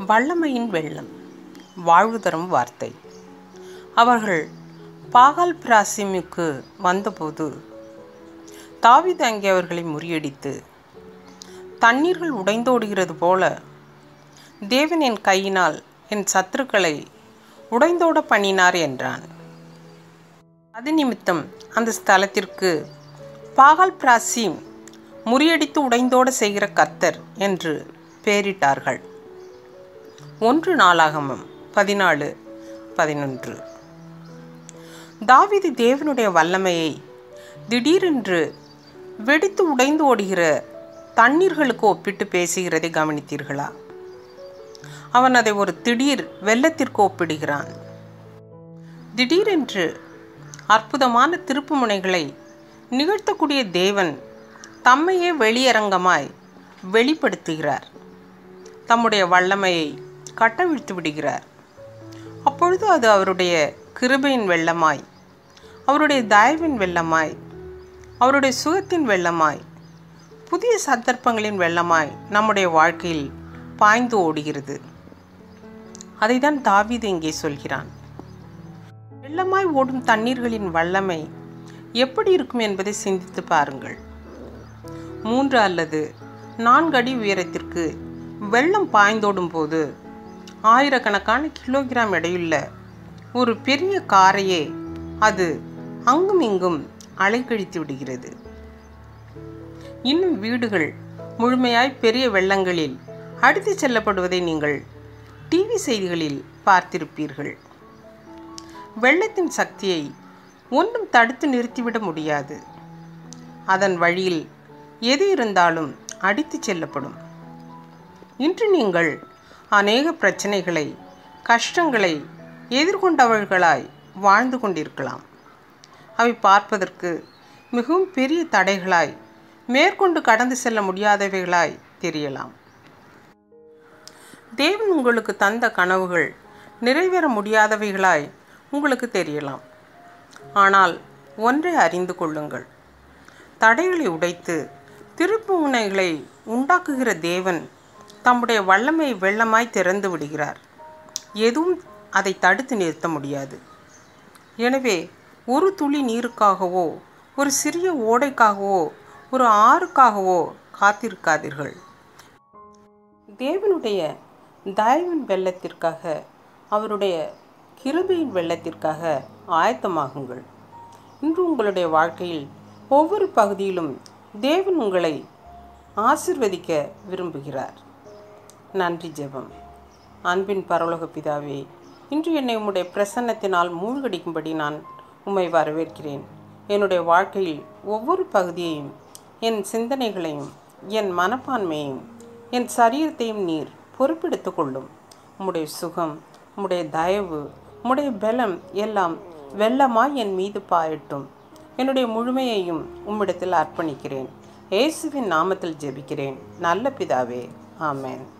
வல்லமையின் வெள்ளம் வாழ்வு தரும் வார்த்தை அவர்கள் பாகால் பிராசிமுக்கு வந்தபோது தாவீது அங்கே அவர்களை முறியடித்து தண்ணீர்கள் உடைந்தோடுகிறது போல தேவன் என் கையினால் என் சத்துருக்களை உடைந்தோட பண்ணினார் என்றான் அது நிமித்தம் அந்த ஸ்தலத்திற்கு பாகால் பிராசிம் முறியடித்து உடைந்தோட செய்கிற கர்த்தர் என்று பெயரிட்டார்கள் ஒன்று நாளாகமம் பதினாலு பதினொன்று தாவீது தேவனுடைய வல்லமையை திடீரென்று வெடித்து உடைந்து ஓடுகிற தண்ணீர்களுக்கு ஒப்பிட்டு பேசுகிறதை கவனித்தீர்களா அவன் அதை ஒரு திடீர் வெள்ளத்திற்கு ஒப்பிடுகிறான் திடீரென்று அற்புதமான திருப்புமுனைகளை நிகழ்த்தக்கூடிய தேவன் தம்மையே வெளியரங்கமாய் வெளிப்படுத்துகிறார் தம்முடைய வல்லமையை கட்டவிழ்த்து விடுகிறார் அப்பொழுது அது அவருடைய கிருபையின் வெள்ளமாய் அவருடைய தயவின் வெள்ளமாய் அவருடைய சுகத்தின் வெள்ளமாய் புதிய சந்தர்ப்பங்களின் வெள்ளமாய் நம்முடைய வாழ்க்கையில் பாய்ந்து ஓடுகிறது அதைதான் தாவீது இங்கே சொல்கிறான் வெள்ளமாய் ஓடும் தண்ணீர்களின் வல்லமை எப்படி இருக்கும் என்பதை சிந்தித்து பாருங்கள் மூன்று அல்லது நான்கு அடி உயரத்திற்கு வெள்ளம் பாய்ந்தோடும் போது ஆயிரக்கணக்கான கிலோகிராம் எடையுள்ள ஒரு பெரிய காரையே அது அங்கும் இங்கும் அலைக்கழித்து விடுகிறது இன்னும் வீடுகள் முழுமையாய் பெரிய வெள்ளங்களில் அடித்து செல்லப்படுவதை நீங்கள் டிவி செய்திகளில் பார்த்திருப்பீர்கள் வெள்ளத்தின் சக்தியை ஒன்றும் தடுத்து நிறுத்திவிட முடியாது அதன் வழியில் எது இருந்தாலும் அடித்து செல்லப்படும் இன்று நீங்கள் அநேக பிரச்சனைகளை கஷ்டங்களை எதிர்கொண்டவர்களாய் வாழ்ந்து கொண்டிருக்கலாம் அவை பார்ப்பதற்கு மிகவும் பெரிய தடைகளாய் மேற்கொண்டு கடந்து செல்ல முடியாதவைகளாய் தெரியலாம் தேவன் உங்களுக்கு தந்த கனவுகள் நிறைவேற முடியாதவைகளாய் உங்களுக்கு தெரியலாம் ஆனால் ஒன்றை அறிந்து கொள்ளுங்கள் தடைகளை உடைத்து திருப்பு முனைகளை உண்டாக்குகிற தேவன் தம்முடைய வல்லமை வெள்ளமாய் திறந்து விடுகிறார் எதுவும் அதை தடுத்து நிறுத்த முடியாது எனவே ஒரு துளி நீருக்காகவோ ஒரு சிறிய ஓடைக்காகவோ ஒரு ஆறுக்காகவோ காத்திருக்காதீர்கள் தேவனுடைய தயவின் வெள்ளத்திற்காக அவருடைய கிருபையின் வெள்ளத்திற்காக ஆயத்தமாகுங்கள் இன்று உங்களுடைய வாழ்க்கையில் ஒவ்வொரு பகுதியிலும் தேவன் உங்களை ஆசிர்வதிக்க விரும்புகிறார் நன்றி ஜெபம் அன்பின் பரலோக பிதாவே இன்று என்னை உம்முடைய பிரசன்னத்தினால் மூழ்கடிக்கும்படி நான் உம்மை வரவேற்கிறேன் என்னுடைய வாழ்க்கையில் ஒவ்வொரு பகுதியையும் என் சிந்தனைகளையும் என் மனப்பான்மையையும் என் சரீரத்தையும் நீர் பொறுப்பெடுத்து கொள்ளும் உம்முடைய சுகம் உம்முடைய தயவு உம்முடைய பலம் எல்லாம் வெள்ளமாய் என் மீது பாயட்டும் என்னுடைய முழுமையையும் உம்மிடத்தில் அர்ப்பணிக்கிறேன் இயேசுவின் நாமத்தில் ஜெபிக்கிறேன் நல்ல பிதாவே ஆமேன்